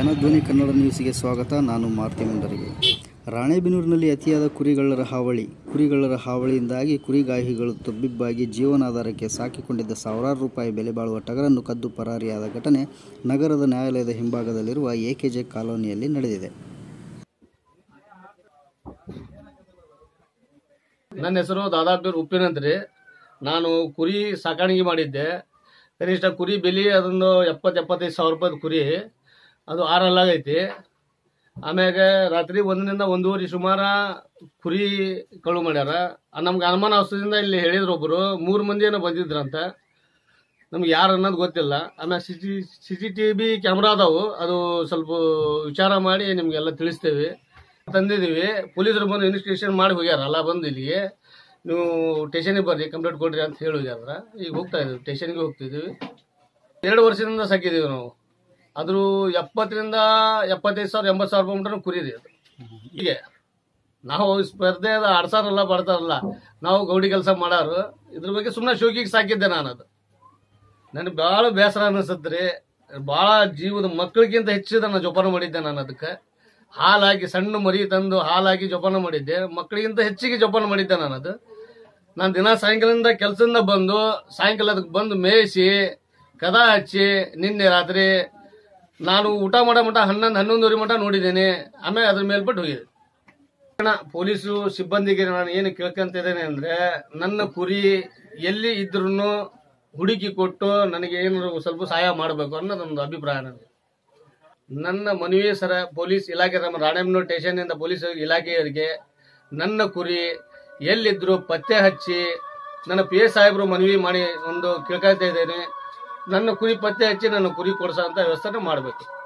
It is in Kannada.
ಜನಧ್ವನಿ ಕನ್ನಡ ನ್ಯೂಸ್ಗೆ ಸ್ವಾಗತ ನಾನು ಮಾರುತಿ ಮುಂಡರಿಗೆ ರಾಣೆಬೆನ್ನೂರಿನಲ್ಲಿ ಅತಿಯಾದ ಕುರಿಗಳರ ಹಾವಳಿ ಕುರಿಗಳರ ಹಾವಳಿಯಿಂದಾಗಿ ಕುರಿಗಾಹಿಗಳು ತಬ್ಬಿಬ್ಬಾಗಿ ಜೀವನಾಧಾರಕ್ಕೆ ಸಾಕಿಕೊಂಡಿದ್ದ ಸಾವಿರಾರು ರೂಪಾಯಿ ಬೆಲೆ ಬಾಳುವ ಟಗರನ್ನು ಕದ್ದು ಪರಾರಿಯಾದ ಘಟನೆ ನಗರದ ನ್ಯಾಯಾಲಯದ ಹಿಂಭಾಗದಲ್ಲಿರುವ ಎಕೆಜೆ ಕಾಲೋನಿಯಲ್ಲಿ ನಡೆದಿದೆ ನನ್ನ ಹೆಸರು ದಾದಾಪೀರ್ ಉಪ್ಪಿನ ಅಂತ ರೀ ನಾನು ಕುರಿ ಸಾಕಾಣಿಕೆ ಮಾಡಿದ್ದೆ ಕನಿಷ್ಠ ಕುರಿ ಬೆಲೆ ಅದೊಂದು ಎಪ್ಪತ್ತು ಎಪ್ಪತ್ತೈದು ಸಾವಿರ ರೂಪಾಯಿ ಕುರಿ ಅದು ಆರಲ್ಲಾಗೈತಿ ಆಮ್ಯಾಗ ರಾತ್ರಿ ಒಂದರಿಂದ ಒಂದೂವರೆ ಸುಮಾರ ಕುರಿ ಕಳು ಮಾಡ್ಯಾರ ನಮ್ಗೆ ಅನುಮಾನ ಅವಸ್ಥದಿಂದ ಇಲ್ಲಿ ಹೇಳಿದ್ರು ಒಬ್ಬರು ಮೂರು ಮಂದಿ ಏನೋ ಬಂದಿದ್ರಂತ ನಮ್ಗೆ ಯಾರು ಅನ್ನೋದು ಗೊತ್ತಿಲ್ಲ ಆಮೇಲೆ C T C T T V camera ಅದಾವು ಅದು ಸ್ವಲ್ಪ ವಿಚಾರ ಮಾಡಿ ನಿಮಗೆಲ್ಲ ತಿಳಿಸ್ತೇವೆ ತಂದಿದ್ದೀವಿ ಪೊಲೀಸರು ಬಂದು ಇನ್ವೆಸ್ಟಿಗೇಷನ್ ಮಾಡಿ ಹೋಗ್ಯಾರ ಅಲ್ಲ ಬಂದು ಇಲ್ಲಿಗೆ ನೀವು ಸ್ಟೇಷನಿಗೆ ಬರ್ರಿ ಕಂಪ್ಲೇಂಟ್ ಕೊಡ್ರಿ ಅಂತ ಹೇಳಿ ಹೋಗ್ಯಾರ ಈಗ ಹೋಗ್ತಾ ಇದ್ದೀವಿ ಸ್ಟೇಷನ್ಗೆ ಹೋಗ್ತಿದ್ದೀವಿ ಎರಡು ವರ್ಷದಿಂದ ಸಾಕಿದ್ದೀವಿ ನಾವು ಅದ್ರ ಎಪ್ಪತ್ತರಿಂದ ಎಪ್ಪತ್ತೈದು ಸಾವಿರ ಎಂಬತ್ತು ಸಾವಿರ ರೂಪಾಯಿ ಮಟ್ಟ ಕುರಿ ರೀ ಅದು ಹೀಗೆ ನಾವು ಸ್ಪರ್ಧೆ ಅದು ಆಡ್ಸಾರಲ್ಲ ಬಡ್ತಾರಲ್ಲ ನಾವು ಗೌಡಿ ಕೆಲಸ ಮಾಡಾರು ಇದ್ರ ಬಗ್ಗೆ ಸುಮ್ಮನೆ ಶೋಕಿಗೆ ಸಾಕಿದ್ದೆ ನಾನು ಅದು ನನಗೆ ಭಾಳ ಬೇಸರ ಅನಿಸುತ್ತೆ ರೀ ಭಾಳ ಜೀವದ ಮಕ್ಕಳಿಗಿಂತ ಹೆಚ್ಚಿದ ನಾನು ಜೋಪಾನ ಮಾಡಿದ್ದೆ ನಾನು ಅದಕ್ಕೆ ಹಾಲಾಗಿ ಸಣ್ಣ ಮರಿ ತಂದು ಹಾಲಾಗಿ ಜೋಪಾನ ಮಾಡಿದ್ದೆ ಮಕ್ಕಳಿಗಿಂತ ಹೆಚ್ಚಿಗೆ ಜೋಪಾನ ಮಾಡಿದ್ದೆ ನಾನು ಅದು ನಾನು ದಿನ ಸಾಯಂಕಾಲದಿಂದ ಕೆಲಸದಿಂದ ಬಂದು ಸಾಯಂಕಾಲ ಅದಕ್ಕೆ ಬಂದು ಮೇಯಿಸಿ ಕದ ಹಚ್ಚಿ ನಿನ್ನೆ ರಾತ್ರಿ ನಾನು ಊಟ ಮಾಡೋ ಮಟ ಹನ್ನೊಂದು ಹನ್ನೊಂದುವರೆ ಮಟ ನೋಡಿದ್ದೇನೆ ಆಮೇಲೆ ಅದ್ರ ಮೇಲ್ಪಟ್ಟು ಹೋಗಿದೆ ಕಾರಣ ಪೊಲೀಸು ಸಿಬ್ಬಂದಿಗೆ ನಾನು ಏನು ಕೇಳ್ಕೊಂತಿದ್ದೇನೆ ಅಂದ್ರೆ ನನ್ನ ಕುರಿ ಎಲ್ಲಿ ಇದ್ರೂ ಹುಡುಕಿ ಕೊಟ್ಟು ನನಗೆ ಏನು ಸ್ವಲ್ಪ ಸಹಾಯ ಮಾಡಬೇಕು ಅನ್ನೋದು ಒಂದು ಅಭಿಪ್ರಾಯ ನನಗೆ ನನ್ನ ಮನವಿ ಸರ ಪೊಲೀಸ್ ಇಲಾಖೆ ನಮ್ಮ ರಾಣೆಬೆನ್ನೂರು ಸ್ಟೇಷನ್ನಿಂದ ಪೊಲೀಸ್ ಇಲಾಖೆಯವರಿಗೆ ನನ್ನ ಕುರಿ ಎಲ್ಲಿದ್ರು ಪತ್ತೆ ಹಚ್ಚಿ ನನ್ನ ಪಿ ಎಸ್ ಸಾಹೇಬರು ಮನವಿ ಮಾಡಿ ಒಂದು ಕೇಳ್ಕೊಳ್ತಾ ಇದ್ದೇನೆ ನನ್ನ ಕುರಿ ಪತ್ತೆ ಹಚ್ಚಿ ನನ್ನ ಕುರಿ ಕೊಡ್ಸೋ ಅಂತ ವ್ಯವಸ್ಥೆ ಮಾಡಬೇಕು